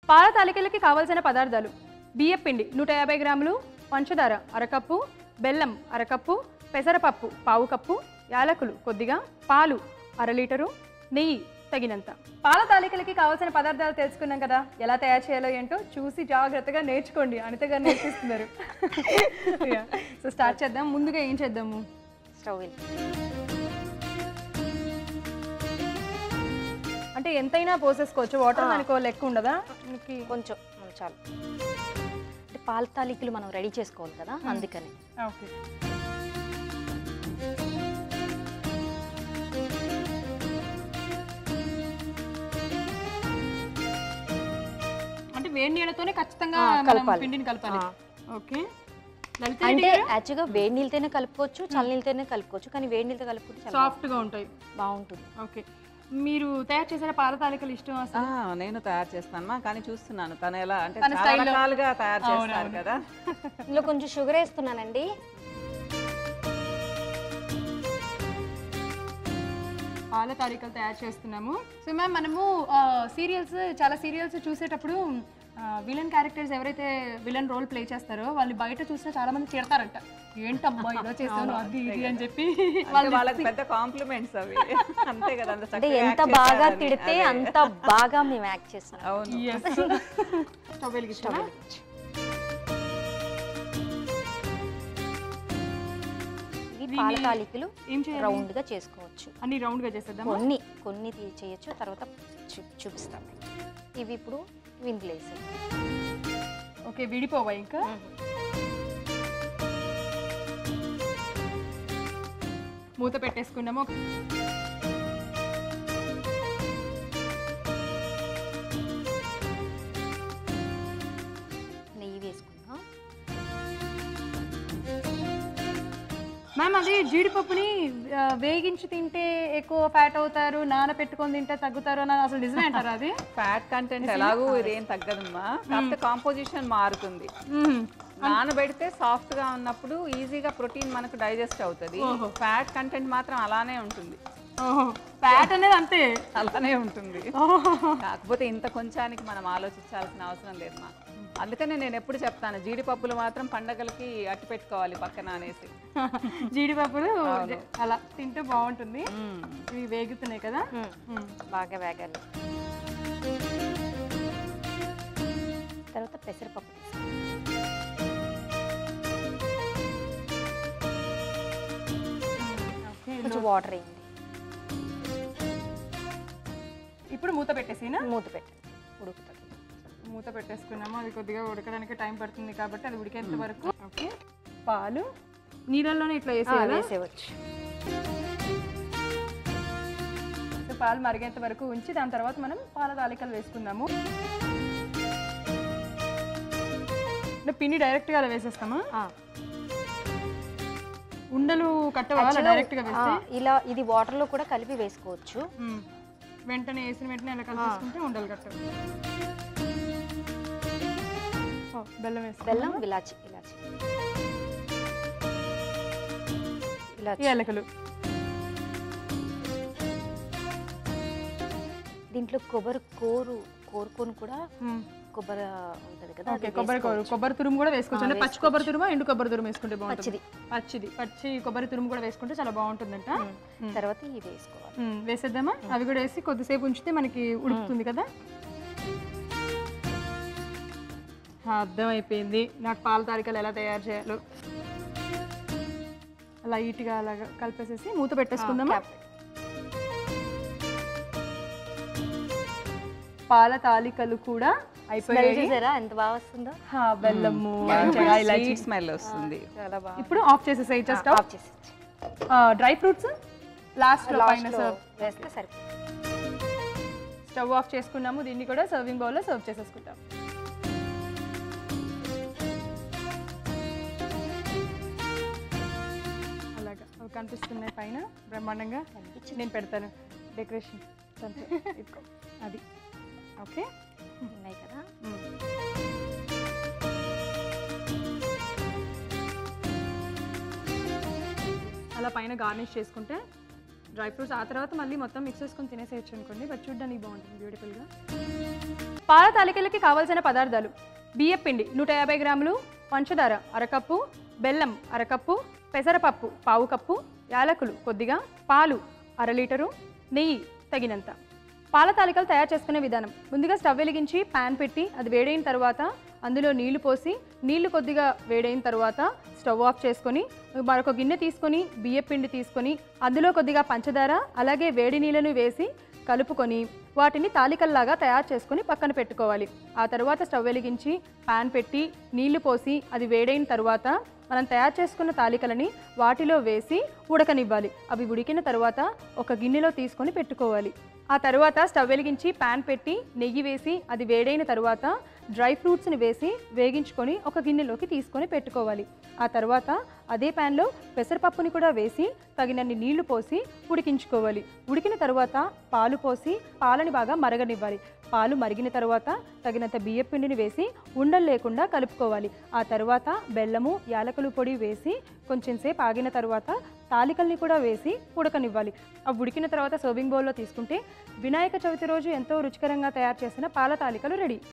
పాల తాలికలకి కావాల్సిన పదార్థాలు బియ్యం పిండి నూట యాభై గ్రాములు పంచదార అరకప్పు బెల్లం అరకప్పు పెసరపప్పు పావు కప్పు యాలకులు కొద్దిగా పాలు అర లీటరు నెయ్యి తగినంత పాల తాలికలకి కావాల్సిన పదార్థాలు తెలుసుకున్నాం కదా ఎలా తయారు చేయాలో ఏంటో చూసి జాగ్రత్తగా నేర్చుకోండి అనిత గారు నేర్పిస్తున్నారు సో స్టార్ట్ చేద్దాం ముందుగా ఏం చేద్దాము స్టవ్ వెలిగి అంటే ఎంతైనా పోసేసుకోవచ్చు వాటర్ దానికి లెక్క ఉండదా మనకి కొంచెం ఉమ్, చాలు అంటే పాల తాలికలు మనం రెడీ చేసుకోవాలి కదా అందుకని ఓకే అంటే వేడి నీళ్ళతోనే ఖచ్చితంగా ఆ, మనం కలపాలి. పిండిని కలపాలి ఆ. ఓకే లలిత అంటే యాక్చువల్గా వేడి నీళ్ళతోనే కలుపుకోవచ్చు చల్ల నీళ్ళతోనే కలుపుకోవచ్చు కానీ వేడి నీళ్ళతో కలుపుకుంటే చాలా సాఫ్ట్ గా ఉంటాయి బాగుంటుంది ఓకే మీరు తయారు చేసిన పాల తాలికలు ఇష్టం ఆ, అసలు నేను తయారు చేస్తాను మా కానీ చూస్తున్నాను తను ఎలా అంటే తన చాలా style లో. రకాలుగా తయారు అవును, చేస్తారు అవును. కదా ఇందులో కొంచెం షుగర్ వేస్తున్నానండి పాల తాలికలు తయారు చేస్తున్నాము సో మ్యామ్ మనము సీరియల్స్ చాలా సీరియల్స్ చూసేటప్పుడు విలన్ క్యారెక్టర్స్ ఎవరైతే విలన్ రోల్ ప్లే చేస్తారో వాళ్ళు బయట చూసినా చాలా మంది తిడతారంట ఏంటమ్మా ఇలా చేస్తాను అది ఇది అని చెప్పి అంటే వాళ్ళకి పెద్ద కాంప్లిమెంట్స్ అవి అంతే కదా అంత అంటే చక్కగా ఎంత act బాగా చేస్తారని. తిడితే అదే. అంత బాగా మేము యాక్ట్ చేస్తాం అవును స్టవ్ వెలిగిస్తావా? ఇవి పాల తాలికలు ఏం చేయాలి రౌండ్ గా చేసుకోవచ్చు అన్ని రౌండ్ గా చేసేద్దాం కొన్ని కొన్ని తీ- చేయొచ్చు తర్వాత చూ- చూపిస్తాం ఇవి ఇప్పుడు విందులు వేసాం ఓకే విడిపోవా ఇంకా మూత పెట్టేసుకున్నాము నెయ్యి వేసుకుందాం మ్యామ్ అది జీడిపప్పుని ఆ, వేగించి తింటే ఎక్కువ ఫ్యాట్ అవుతారు నానబెట్టుకొని తింటే తగ్గుతారు అని అసలు నిజమే అంటారా అది ఫ్యాట్ కంటెంట్ ఎలాగూ ఇదేం తగ్గదమ్మా కాకపోతే కాంపోజిషన్ మారుతుంది మ్మ్. నానబెడితే సాఫ్ట్ గా ఉన్నప్పుడు ఈజీగా ప్రోటీన్ మనకు డైజెస్ట్ అవుతుంది ఫ్యాట్ కంటెంట్ మాత్రం అలానే ఉంటుంది ఓహో ఫ్యాట్ అనేది అంతే అలానే ఉంటుంది కాకపోతే ఇంత కొంచానికి మనం ఆలోచించాల్సిన అవసరం లేదు మా అందుకనే నేను ఎప్పుడు చెప్తాను జీడిపప్పులు మాత్రం పండగలకి అట్టి పెట్టుకోవాలి పక్కన అనేసి జీడిపప్పులు అలా తింటే బాగుంటుంది మ్మ్. ఇవి వేగుతున్నాయి కదా మ్మ్. మ్మ్. బాగా వేగాలి తర్వాత పెసరపప్పు తీసుకుందాం. ఓకే కొంచెం వాటర్ వేయండి ఇప్పుడు మూత పెట్టేసినా మూత పెట్టండి ఉడుకుతుంది మూత పెట్టేసుకున్నాము అది కొద్దిగా ఉడకడానికి టైం పడుతుంది కాబట్టి అది ఉడికేంత వరకు ఓకే పాలు నీళ్ళల్లోనే ఇట్లా ఆ, వేసేయాలి వేసేయవచ్చు సో పాలు మరిగేంత వరకు ఉంచి దాని తర్వాత మనం పాల తాలికలు వేసుకుందాము అంటే పిండి డైరెక్ట్గా అలా వేసేస్తామా ఆ. ఉండలు కట్టవా అలా డైరెక్ట్గా ఆ, వేస్తే ఇలా ఇది వాటర్లో కూడా కలిపి వేసుకోవచ్చు మ్మ్. వెంటనే వేసిన వెంటనే అలా కలిపేసుకుంటే ఉండలు కట్టవు ఓ, బెల్లం వేస్తాం బెల్లం ఇలాచి ఇలాచి ఇలాచి యాలకులు దీంట్లో కొబ్బరి కోరు కోరుకొని కూడా మ్మ్. కొబ్బరి ఉంటది కదా ఓకే అది కొబ్బరి కూర వేసుకోవచ్చు. కొబ్బరి తురుము కూడా వేసుకోవచ్చు ఆ, అంటే పచ్చి కొబ్బరి తురుము ఎండు కొబ్బరి తురుము వేసుకుంటే బాగుంటుంది పచ్చిది పచ్చిది పచ్చి కొబ్బరి తురుము కూడా వేసుకుంటే చాలా బాగుంటుందంట ఉమ్. తర్వాత ఇవి వేసుకోవాలి మ్మ్. వేసేద్దామా అవి కూడా వేసి కొద్దిసేపు ఉంచితే మనకి ఉడుకుతుంది కదా ఆ, అర్థమైపోయింది నాకు పాల తాలికలు ఎలా తయారు చేయాలో లైట్గా అలాగా కలిపేసేసి మూత పెట్టేసుకుందామా క్యాప్ పెట్టు. పాల తాలికలు కూడా స్మెల్ అయిపోయాయి చూసారా ఎంత బాగా వస్తుందో ఆ, బెల్లము స్వీట్ స్మెల్ వస్తుంది చాలా బాగా ఇప్పుడు ఆఫ్ చేసేసాయి జస్ట్ ఆఫ్ చేసి డ్రై ఫ్రూట్స్ లాస్ట్ పైన లాస్ట్ సర్వ్ వేస్తే సరిపోతుంది స్టవ్ ఆఫ్ చేసుకున్నాము దీన్ని కూడా సర్వింగ్ బౌల్లో సర్వ్ చేసేసుకుంటాం అలాగా అవి కనిపిస్తున్నాయి పైన బ్రహ్మాండంగా నేను పెడతాను డెకరేషన్ ఇదిగో అది ఓకే ఉన్నాయి కదా అలా పైన గార్నిష్ చేసుకుంటే డ్రై ఫ్రూట్స్ ఆ తర్వాత మళ్ళీ మొత్తం మిక్స్ చేసుకొని తినేసేయచ్చు అనుకోండి బట్ చూడడానికి బాగుంటుంది బ్యూటిఫుల్గా పాల తాలికలకి కావాల్సిన పదార్థాలు బియ్యం పిండి నూట యాభై గ్రాములు పంచదార అరకప్పు బెల్లం అరకప్పు పెసరపప్పు పావు కప్పు యాలకులు కొద్దిగా పాలు అర లీటరు నెయ్యి తగినంత పాల తాలికలు తయారు చేసుకునే విధానం ముందుగా స్టవ్ వెలిగించి పాన్ పెట్టి అది వేడైన తర్వాత అందులో నీళ్లు పోసి నీళ్లు కొద్దిగా వేడైన తర్వాత స్టవ్ ఆఫ్ చేసుకొని మరొక గిన్నె తీసుకొని బియ్యం పిండి తీసుకొని అందులో కొద్దిగా పంచదార అలాగే వేడి నీళ్ళను వేసి కలుపుకొని వాటిని తాలికల్లాగా తయారు చేసుకొని పక్కన పెట్టుకోవాలి ఆ తర్వాత స్టవ్ వెలిగించి పాన్ పెట్టి నీళ్లు పోసి అది వేడైన తర్వాత మనం తయారు చేసుకున్న తాలికలని వాటిలో వేసి ఉడకనివ్వాలి అవి ఉడికిన తర్వాత ఒక గిన్నెలో తీసుకొని పెట్టుకోవాలి ఆ తర్వాత స్టవ్ వెలిగించి పాన్ పెట్టి నెయ్యి వేసి అది వేడైన తర్వాత డ్రై ఫ్రూట్స్ని వేసి వేగించుకొని ఒక గిన్నెలోకి తీసుకొని పెట్టుకోవాలి ఆ తర్వాత అదే ప్యాన్లో పెసరపప్పుని కూడా వేసి తగినన్ని నీళ్లు పోసి ఉడికించుకోవాలి ఉడికిన తర్వాత పాలు పోసి పాలని బాగా మరగనివ్వాలి పాలు మరిగిన తర్వాత తగినంత బియ్యం పిండిని వేసి ఉండలు లేకుండా కలుపుకోవాలి ఆ తర్వాత బెల్లము యాలకులు పొడి వేసి కొంచెం సేపు ఆగిన తర్వాత తాలికల్ని కూడా వేసి ఉడకనివ్వాలి అవి ఉడికిన తర్వాత సర్వింగ్ బౌల్లో తీసుకుంటే వినాయక చవితి రోజు ఎంతో రుచికరంగా తయారు చేసిన పాల తాలికలు రెడీ